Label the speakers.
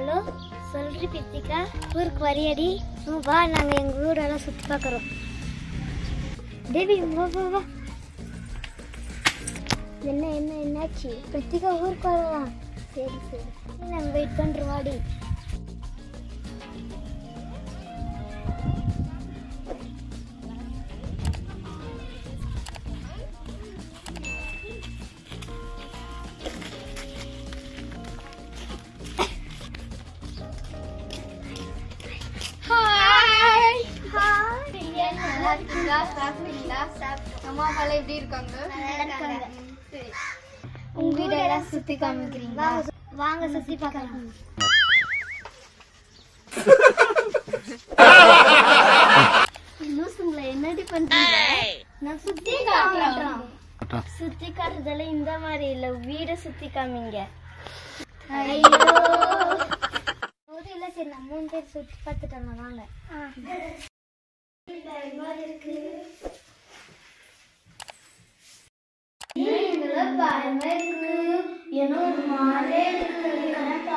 Speaker 1: Hello சொல்றி பித்திகா ஊருக்கு வரியாடி ம், வா நாங்க எங்க ஊரெல்லாம் சுத்தி பார்க்கறோம் தேவி வா வா வா என்ன என்ன என்னாச்சு பித்திகா ஊருக்கு வரலாம் சரி சரி நாங்க வெயிட் பண்றோம் வாடி
Speaker 2: ஹாய்
Speaker 1: ஹாய்
Speaker 2: நல்லா இருக்கீங்களா சாப்பிட்டீங்களா அம்மா அப்பாலாம் எப்படி இருக்காங்க
Speaker 1: இருக்காங்க.
Speaker 2: சரி உங்க வீடெல்லாம் சுத்தி காமிக்கிறீங்களா
Speaker 1: வாங்க சு- வாங்க சுத்தி பார்க்கலாம் லூசுங்களா என்னடி பண்றீங்க நான் சுத்தி காட்டுறோம் சுத்தி காட்டுறதெல்லாம் இந்த மாதிரி இல்ல வீட சுத்தி காமிங்க ஐயோ போதும் இல்ல சரி நம்ம மூணு பேர் சுத்தி பார்த்துட்டாங்க வாங்க பயமா இருக்கு ஏன்னா ஒரு மாலே இருக்கு